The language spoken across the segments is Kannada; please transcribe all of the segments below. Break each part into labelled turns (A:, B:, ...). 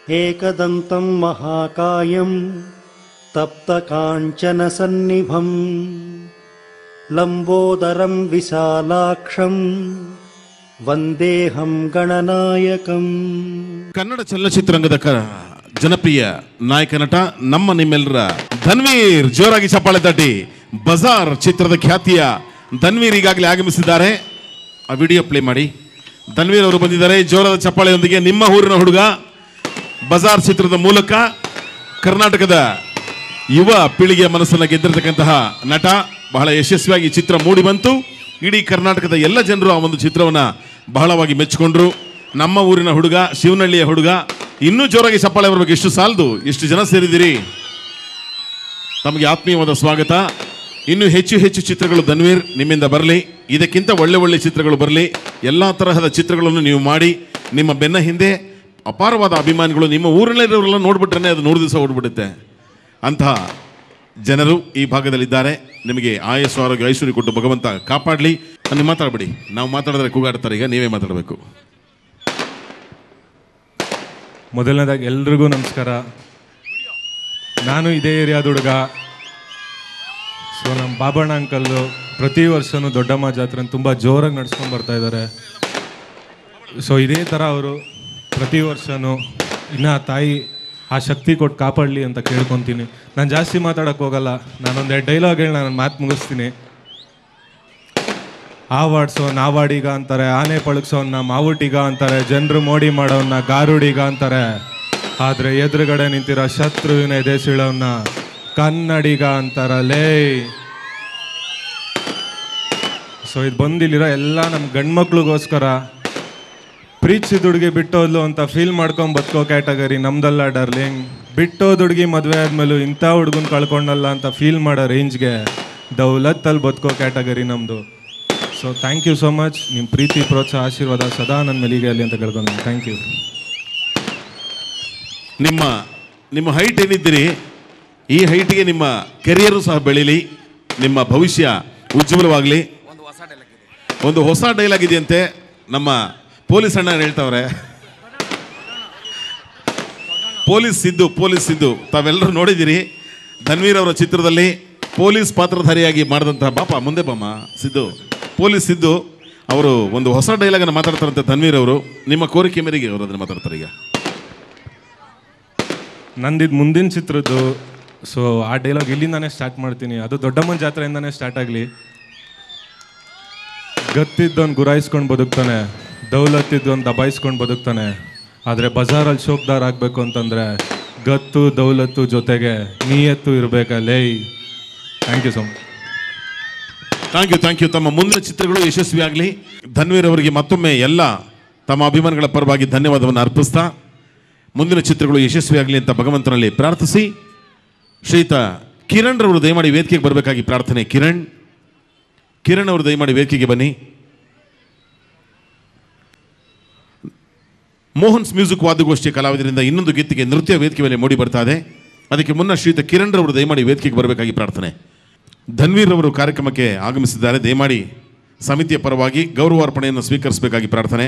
A: एकदन्तं महाकायं तप्तकाञ्चनसन्निभम् लम्बोदरं विशालाक्षं वन्देऽहं गणनायकम्
B: ಕನ್ನಡ ಚಲನಚಿತ್ರರಂಗದ ಕ ಜನಪ್ರಿಯ ನಾಯಕ ನಟ ನಮ್ಮ ನಿಮ್ಮೆಲ್ಲರ ಧನ್ವೀರ್ ಜೋರಾಗಿ ಚಪ್ಪಾಳೆ ತಟ್ಟಿ ಬಜಾರ್ ಚಿತ್ರದ ಖ್ಯಾತಿಯ ಧನ್ವೀರ್ ಈಗಾಗಲೇ ಆಗಮಿಸಿದ್ದಾರೆ ಆ ವಿಡಿಯೋ ಪ್ಲೇ ಮಾಡಿ ಧನ್ವೀರ್ ಅವರು ಬಂದಿದ್ದಾರೆ ಜೋರಾದ ಚಪ್ಪಾಳೆಯೊಂದಿಗೆ ನಿಮ್ಮ ಊರಿನ ಹುಡುಗ ಬಜಾರ್ ಚಿತ್ರದ ಮೂಲಕ ಕರ್ನಾಟಕದ ಯುವ ಪೀಳಿಗೆಯ ಮನಸ್ಸನ್ನು ಗೆದ್ದಿರತಕ್ಕಂತಹ ನಟ ಬಹಳ ಯಶಸ್ವಿಯಾಗಿ ಈ ಚಿತ್ರ ಮೂಡಿ ಬಂತು ಇಡೀ ಕರ್ನಾಟಕದ ಎಲ್ಲ ಜನರು ಆ ಒಂದು ಚಿತ್ರವನ್ನು ಬಹಳವಾಗಿ ಮೆಚ್ಚಿಕೊಂಡ್ರು ನಮ್ಮ ಊರಿನ ಹುಡುಗ ಶಿವನಹಳ್ಳಿಯ ಹುಡುಗ ಇನ್ನೂ ಜೋರಾಗಿ ಚಪ್ಪಾಳೆ ಬರಬೇಕು ಎಷ್ಟು ಸಾಲದು ಎಷ್ಟು ಜನ ಸೇರಿದಿರಿ ತಮಗೆ ಆತ್ಮೀಯವಾದ ಸ್ವಾಗತ ಇನ್ನು ಹೆಚ್ಚು ಹೆಚ್ಚು ಚಿತ್ರಗಳು ಧನ್ವೀರ್ ನಿಮ್ಮಿಂದ ಬರಲಿ ಇದಕ್ಕಿಂತ ಒಳ್ಳೆ ಒಳ್ಳೆ ಚಿತ್ರಗಳು ಬರಲಿ ಎಲ್ಲ ತರಹದ ಚಿತ್ರಗಳನ್ನು ನೀವು ಮಾಡಿ ನಿಮ್ಮ ಬೆನ್ನ ಹಿಂದೆ ಅಪಾರವಾದ ಅಭಿಮಾನಿಗಳು ನಿಮ್ಮ ಊರಿನಲ್ಲಿರೋರೆಲ್ಲ ನೋಡ್ಬಿಟ್ರೆ ಅದು ನೂರು ದಿವಸ ಓಡ್ಬಿಡುತ್ತೆ ಅಂತಹ ಜನರು ಈ ಭಾಗದಲ್ಲಿದ್ದಾರೆ ನಿಮಗೆ ಆಯಸ್ಸು ಆರೋಗ್ಯ ಐಶ್ವರ್ಯ ಕೊಟ್ಟು ಭಗವಂತ ಕಾಪಾಡಲಿ ನೀವು ಮಾತಾಡಬೇಡಿ ನಾವು ಮಾತಾಡಿದ್ರೆ ಕೂಗಾಡ್ತಾರೆ ಈಗ ನೀವೇ ಮಾತಾಡಬೇಕು
C: ಮೊದಲನೇದಾಗಿ ಎಲ್ರಿಗೂ ನಮಸ್ಕಾರ ನಾನು ಇದೇ ಏರಿಯಾದ ಹುಡುಗ ಸೊ ನಮ್ಮ ಬಾಬಣ್ಣ ಅಂಕಲ್ಲು ಪ್ರತಿ ವರ್ಷನೂ ದೊಡ್ಡಮ್ಮ ಜಾತ್ರೆ ತುಂಬ ಜೋರಾಗಿ ನಡ್ಸ್ಕೊಂಡು ಬರ್ತಾ ಇದ್ದಾರೆ ಸೊ ಇದೇ ಥರ ಅವರು ಪ್ರತಿ ವರ್ಷನೂ ಇನ್ನು ಆ ತಾಯಿ ಆ ಶಕ್ತಿ ಕೊಟ್ಟು ಕಾಪಾಡಲಿ ಅಂತ ಕೇಳ್ಕೊತೀನಿ ನಾನು ಜಾಸ್ತಿ ಮಾತಾಡೋಕ್ಕೆ ಹೋಗಲ್ಲ ನಾನೊಂದು ಎರಡು ಡೈಲಾಗ್ ಹೇಳಿ ನಾನು ಮಾತು ಮುಗಿಸ್ತೀನಿ ಆವಾಡ್ಸೋನ್ ಆವಾಡಿಗ ಅಂತಾರೆ ಆನೆ ಪಳಗ್ಸೋನ್ನ ಮಾವುಟಿಗ ಅಂತಾರೆ ಜನರು ಮೋಡಿ ಮಾಡೋನ್ನ ಗಾರುಡಿಗ ಅಂತಾರೆ ಆದ್ರೆ ಎದುರುಗಡೆ ನಿಂತಿರೋ ಶತ್ರುವಿನ ಎದೆ ಸೀಳೋನ್ನ ಕನ್ನಡಿಗ ಅಂತಾರ ಲೇ ಸೊ ಇದು ಬಂದಿಲ್ಲಿರೋ ಎಲ್ಲ ನಮ್ಮ ಗಂಡ್ಮಕ್ಳಿಗೋಸ್ಕರ ಪ್ರೀತಿಸಿದ ಹುಡುಗಿ ಬಿಟ್ಟೋದ್ಲು ಅಂತ ಫೀಲ್ ಮಾಡ್ಕೊಂಡ್ ಬದುಕೋ ಕ್ಯಾಟಗರಿ ನಮ್ದಲ್ಲ ಡರ್ಲಿಂಗ್ ಬಿಟ್ಟೋದ್ ಹುಡುಗಿ ಮದುವೆ ಆದ್ಮೇಲೂ ಇಂಥ ಹುಡುಗನ್ ಕಳ್ಕೊಂಡಲ್ಲ ಅಂತ ಫೀಲ್ ಮಾಡೋ ರೇಂಜ್ಗೆ ದೌಲತ್ತಲ್ಲಿ ಬದುಕೋ ಕ್ಯಾಟಗರಿ ನಮ್ಮದು so thank you so much ನಿಮ್ಮ ಪ್ರೀತಿ ಪ್ರೋತ್ಸಾಹ ಆಶೀರ್ವಾದ ಸದಾ ನನ್ನ ಮೇಲಿಗೆ ಅಲ್ಲಿ ಅಂತ ಕೇಳ್ಕೊಂಡು ಥ್ಯಾಂಕ್ ಯು
B: ನಿಮ್ಮ ನಿಮ್ಮ ಹೈಟ್ ಏನಿದ್ದೀರಿ ಈ ಹೈಟ್ಗೆ ನಿಮ್ಮ ಕೆರಿಯರು ಸಹ ಬೆಳೀಲಿ ನಿಮ್ಮ ಭವಿಷ್ಯ ಉಜ್ವಲವಾಗಲಿ ಒಂದು ಹೊಸ ಡೈಲಾಗ್ ಇದೆಯಂತೆ ನಮ್ಮ ಪೊಲೀಸ್ ಅಣ್ಣ ಹೇಳ್ತಾವ್ರೆ ಪೊಲೀಸ್ ಸಿದ್ದು ಪೊಲೀಸ್ ಸಿದ್ದು ತಾವೆಲ್ಲರೂ ನೋಡಿದ್ದೀರಿ ಧನ್ವೀರ್ ಅವರ ಚಿತ್ರದಲ್ಲಿ ಪೊಲೀಸ್ ಪಾತ್ರಧಾರಿಯಾಗಿ ಮಾಡಿದಂತಹ ಬಾಪ ಮುಂದೆ ಬಾಮ ಸಿದ್ದು ಪೊಲೀಸ್ ಸಿದ್ದು ಅವರು ಒಂದು ಹೊಸ ಡೈಲಾಗನ್ನು ಮಾತಾಡ್ತಾರಂತೆ ಧನ್ವೀರ್ ಅವರು ನಿಮ್ಮ ಕೋರಿಕೆ ಮೇರೆಗೆ ಅವರು ಅದನ್ನು ಮಾತಾಡ್ತಾರೆ ಈಗ
C: ನಂದಿದ್ದು ಮುಂದಿನ ಚಿತ್ರದ್ದು ಸೊ ಆ ಡೈಲಾಗ್ ಇಲ್ಲಿಂದಾನೇ ಸ್ಟಾರ್ಟ್ ಮಾಡ್ತೀನಿ ಅದು ದೊಡ್ಡಮ್ಮನ ಜಾತ್ರೆಯಿಂದಾನೇ ಸ್ಟಾರ್ಟ್ ಆಗಲಿ ಗತ್ತಿದ್ದವನು ಗುರಾಯಿಸ್ಕೊಂಡು ಬದುಕ್ತಾನೆ ದೌಲತ್ತಿದ್ದವನು ದಬಾಯಿಸ್ಕೊಂಡು ಬದುಕ್ತಾನೆ ಆದರೆ ಬಜಾರಲ್ಲಿ ಶೋಕ್ದಾರ್ ಆಗಬೇಕು ಅಂತಂದರೆ ಗತ್ತು ದೌಲತ್ತು ಜೊತೆಗೆ ನೀಯತ್ತು ಇರಬೇಕಲ್ಲೇ thank you so much
B: thank you thank you ತಮ್ಮ ಮುಂದಿನ ಚಿತ್ರಗಳು ಯಶಸ್ವಿಯಾಗಲಿ ಧನ್ವೀರ್ ಅವರಿಗೆ ಮತ್ತೊಮ್ಮೆ ಎಲ್ಲ ತಮ್ಮ ಅಭಿಮಾನಿಗಳ ಪರವಾಗಿ ಧನ್ಯವಾದವನ್ನು ಅರ್ಪಿಸ್ತಾ ಮುಂದಿನ ಚಿತ್ರಗಳು ಯಶಸ್ವಿಯಾಗಲಿ ಅಂತ ಭಗವಂತನಲ್ಲಿ ಪ್ರಾರ್ಥಿಸಿ ಶ್ರೀಯುತ ಕಿರಣ್ ರವರು ದಯಮಾಡಿ ವೇದಿಕೆಗೆ ಬರಬೇಕಾಗಿ ಪ್ರಾರ್ಥನೆ ಕಿರಣ್ ಕಿರಣ್ ಅವರು ದಯಮಾಡಿ ವೇದಿಕೆಗೆ ಬನ್ನಿ ಮೋಹನ್ಸ್ ಮ್ಯೂಸಿಕ್ ವಾದ್ಯಗೋಷ್ಠಿಯ ಕಲಾವಿದರಿಂದ ಇನ್ನೊಂದು ಗೀತೆಗೆ ನೃತ್ಯ ವೇದಿಕೆ ಮೇಲೆ ಮೂಡಿ ಬರ್ತಾ ಇದೆ ಅದಕ್ಕೆ ಮುನ್ನ ಶ್ರೀಯುತ ಕಿರಣ್ ರವರು ದಯಮಾಡಿ ವೇದಿಕೆಗೆ ಬರಬೇಕಾಗಿ ಪ್ರಾರ್ಥನೆ ಧನ್ವೀರ್ ಅವರು ಕಾರ್ಯಕ್ರಮಕ್ಕೆ ಆಗಮಿಸಿದ್ದಾರೆ ದಯಮಾಡಿ ಸಮಿತಿಯ ಪರವಾಗಿ ಗೌರವಾರ್ಪಣೆಯನ್ನು ಸ್ವೀಕರಿಸಬೇಕಾಗಿ ಪ್ರಾರ್ಥನೆ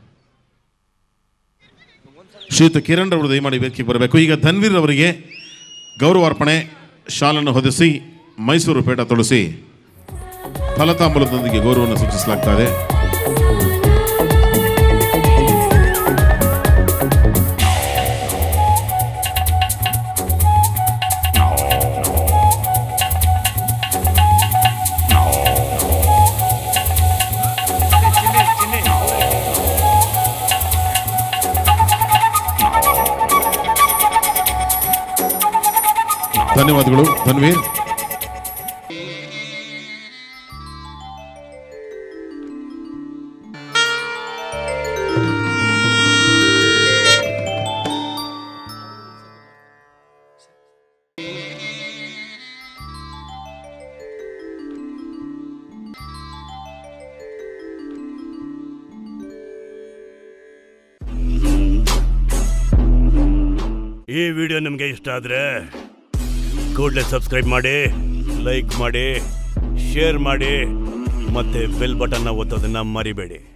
B: ಶ್ರೀಯುತ ಕಿರಣ್ ಅವರು ದಯಮಾಡಿ ವೇದಿಕೆಗೆ ಬರಬೇಕು ಈಗ ಧನ್ವೀರ್ ಅವರಿಗೆ ಗೌರವಾರ್ಪಣೆ ಶಾಲನ್ನು ಹೊದಿಸಿ ಮೈಸೂರು ಪೇಟ ತೊಳಸಿ ಫಲತಾಂಬೂಲದೊಂದಿಗೆ ಗೌರವವನ್ನು ಸೂಚಿಸಲಾಗ್ತಾ ಇದೆ ಧನ್ಯವಾದಗಳು ಧನ್ವೀರ್
D: ಈ ವಿಡಿಯೋ ನಿಮಗೆ ಇಷ್ಟ ಆದರೆ ಕೂಡಲೇ ಸಬ್ಸ್ಕ್ರೈಬ್ ಮಾಡಿ ಲೈಕ್ ಮಾಡಿ ಶೇರ್ ಮಾಡಿ ಮತ್ತೆ ಬೆಲ್ ಬಟನ್ನ ಒತ್ತೋದನ್ನ ಮರಿಬೇಡಿ